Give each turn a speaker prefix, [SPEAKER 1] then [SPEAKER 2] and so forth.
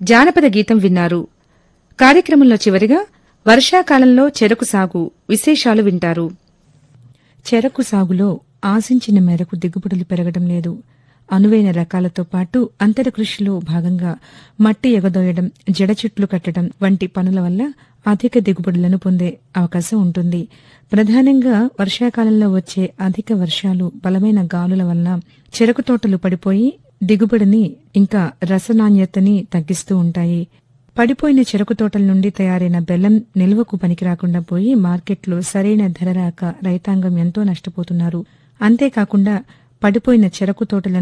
[SPEAKER 1] జానపద గీతం విన్నారు కార్యక్రమంలో చివరిగా వర్షాకాలంలో చెరకు సాగు విశేషాలు వింటారు చెరకు సాగులో ఆశించిన మేరకు దిగుబడులు పెరగడం లేదు అనువైన రకాలతో పాటు అంతర కృషిలో భాగంగా మట్టి ఎగదోయడం జడ చెట్లు కట్టడం వంటి పనుల వల్ల అధిక దిగుబడులను పొందే అవకాశం ఉంటుంది ప్రధానంగా వర్షాకాలంలో వచ్చే అధిక వర్షాలు బలమైన గాలుల వల్ల చెరకు తోటలు పడిపోయి దిగుబడిని ఇంకా రసనాణ్యతని తగ్గిస్తూ ఉంటాయి పడిపోయిన చెరకు తోటల నుండి తయారైన బెల్లం నిల్వకు పనికిరాకుండా పోయి మార్కెట్లో సరైన ధర రాక రైతాంగం ఎంతో నష్టపోతున్నారు అంతేకాకుండా పడిపోయిన చెరకు తోటలను